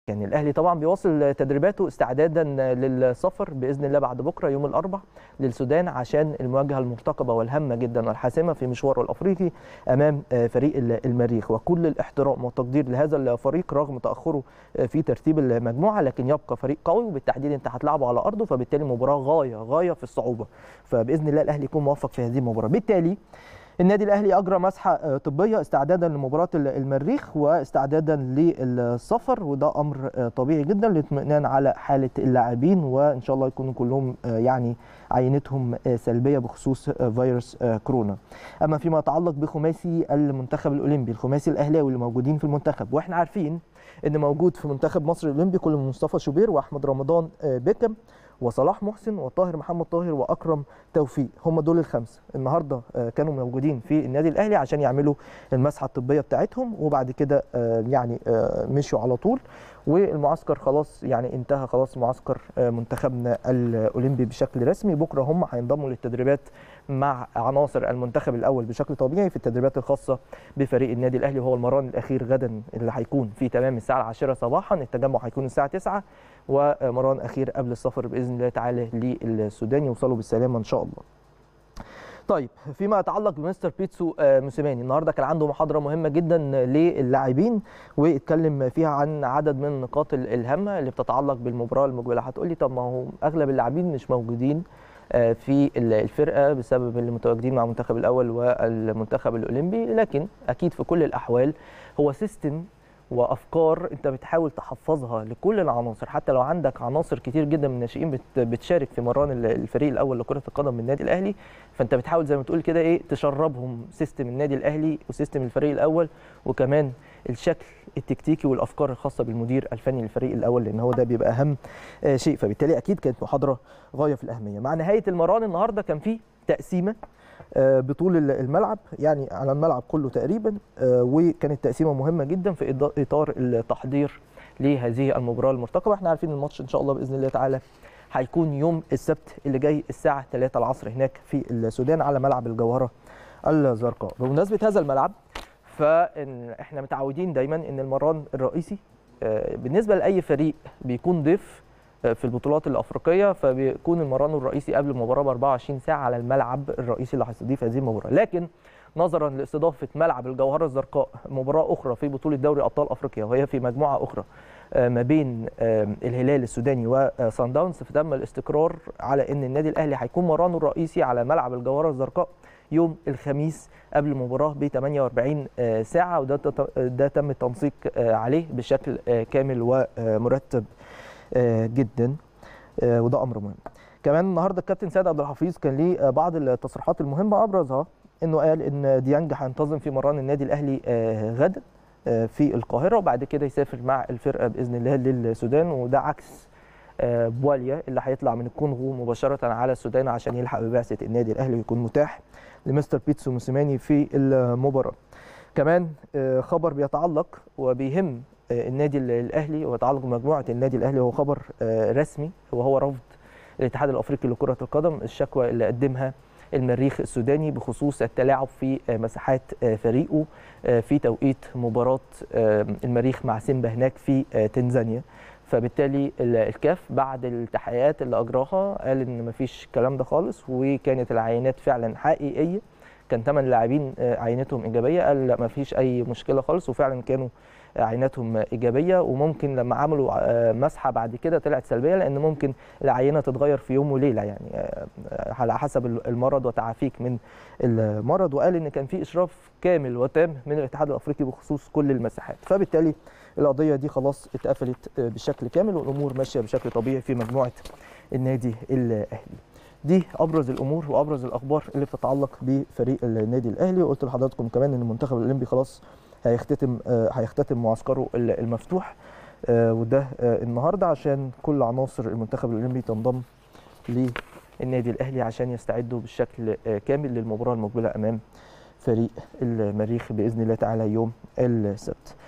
يعني الاهلي طبعا بيواصل تدريباته استعدادا للسفر باذن الله بعد بكره يوم الاربعاء للسودان عشان المواجهه المرتقبه والهامه جدا والحاسمه في مشواره الافريقي امام فريق المريخ وكل الاحترام والتقدير لهذا الفريق رغم تاخره في ترتيب المجموعه لكن يبقى فريق قوي وبالتحديد انت هتلعبه على ارضه فبالتالي مباراه غايه غايه في الصعوبه فباذن الله الاهلي يكون موفق في هذه المباراه بالتالي النادي الاهلي اجرى مسحه طبيه استعدادا لمباراه المريخ واستعدادا للسفر وده امر طبيعي جدا للاطمئنان على حاله اللاعبين وان شاء الله يكونوا كلهم يعني عينتهم سلبيه بخصوص فيروس كورونا. اما فيما يتعلق بخماسي المنتخب الاولمبي الخماسي الاهلاوي اللي موجودين في المنتخب واحنا عارفين ان موجود في منتخب مصر الاولمبي كل مصطفى شوبير واحمد رمضان بيكم وصلاح محسن وطاهر محمد طاهر واكرم توفيق هم دول الخمسه النهارده كانوا موجودين في النادي الاهلي عشان يعملوا المسحه الطبيه بتاعتهم وبعد كده يعني مشوا على طول والمعسكر خلاص يعني انتهى خلاص معسكر منتخبنا الاولمبي بشكل رسمي بكره هم هينضموا للتدريبات مع عناصر المنتخب الاول بشكل طبيعي في التدريبات الخاصه بفريق النادي الاهلي وهو المران الاخير غدا اللي هيكون في تمام الساعه 10 صباحا التجمع هيكون الساعه 9 ومران اخير قبل السفر باذن الله تعالى للسودان يوصلوا بالسلامه ان شاء الله. طيب فيما يتعلق بمستر بيتسو موسيماني النهارده كان عنده محاضره مهمه جدا للاعبين واتكلم فيها عن عدد من النقاط الهامه اللي بتتعلق بالمباراه المقبله هتقولي طب ما هو اغلب اللاعبين مش موجودين في الفرقه بسبب اللي متواجدين مع المنتخب الاول والمنتخب الاولمبي لكن اكيد في كل الاحوال هو سيستم وافكار انت بتحاول تحفظها لكل العناصر حتى لو عندك عناصر كتير جدا من الناشئين بتشارك في مران الفريق الاول لكره القدم من النادي الاهلي فانت بتحاول زي ما تقول كده ايه تشربهم سيستم النادي الاهلي وسيستم الفريق الاول وكمان الشكل التكتيكي والافكار الخاصه بالمدير الفني للفريق الاول لان هو ده بيبقى اهم شيء فبالتالي اكيد كانت محاضره غايه في الاهميه مع نهايه المران النهارده كان في تقسيمه بطول الملعب يعني على الملعب كله تقريبا وكانت تقسيمه مهمه جدا في اطار التحضير لهذه المباراه المرتقبه احنا عارفين الماتش ان شاء الله باذن الله تعالى هيكون يوم السبت اللي جاي الساعه 3 العصر هناك في السودان على ملعب الجوهره الزرقاء بمناسبه هذا الملعب فاحنا متعودين دايما ان المران الرئيسي بالنسبه لاي فريق بيكون ضيف في البطولات الافريقيه فبيكون المران الرئيسي قبل المباراه ب 24 ساعه على الملعب الرئيسي اللي هيستضيف هذه المباراه لكن نظرا لاستضافه ملعب الجوهره الزرقاء مباراه اخرى في بطوله دوري ابطال افريقيا وهي في مجموعه اخرى ما بين الهلال السوداني وصن داونز فتم الاستقرار على ان النادي الاهلي هيكون مرانه الرئيسي على ملعب الجوهره الزرقاء يوم الخميس قبل المباراه ب 48 ساعه وده ده تم التنسيق عليه بشكل كامل ومرتب جدا وده امر مهم كمان النهارده الكابتن سيد عبد الحفيظ كان ليه بعض التصريحات المهمه ابرزها انه قال ان ديانج هينتظم في مران النادي الاهلي غدا في القاهره وبعد كده يسافر مع الفرقه باذن الله للسودان وده عكس بواليا اللي هيطلع من الكونغو مباشره على السودان عشان يلحق ببعثه النادي الاهلي ويكون متاح لمستر بيتسو موسيماني في المباراه كمان خبر بيتعلق وبيهم النادي الاهلي ويتعلق بمجموعه النادي الاهلي هو خبر رسمي وهو رفض الاتحاد الافريقي لكره القدم الشكوى اللي قدمها المريخ السوداني بخصوص التلاعب في مساحات فريقه في توقيت مباراه المريخ مع سيمبا هناك في تنزانيا فبالتالي الكاف بعد التحقيقات اللي اجراها قال ان مفيش الكلام ده خالص وكانت العينات فعلا حقيقيه كان ثمان لاعبين عينتهم ايجابيه قال لا مفيش اي مشكله خالص وفعلا كانوا عيناتهم ايجابيه وممكن لما عملوا مسحه بعد كده طلعت سلبيه لان ممكن العينه تتغير في يوم وليله يعني على حسب المرض وتعافيك من المرض وقال ان كان في اشراف كامل وتام من الاتحاد الافريقي بخصوص كل المساحات فبالتالي القضيه دي خلاص اتقفلت بشكل كامل والامور ماشيه بشكل طبيعي في مجموعه النادي الاهلي دي ابرز الامور وابرز الاخبار اللي بتتعلق بفريق النادي الاهلي وقلت لحضراتكم كمان ان المنتخب الاولمبي خلاص هيختتم هيختتم معسكره المفتوح وده النهارده عشان كل عناصر المنتخب الاولمبي تنضم للنادي الاهلي عشان يستعدوا بالشكل كامل للمباراه المقبله امام فريق المريخ باذن الله تعالى يوم السبت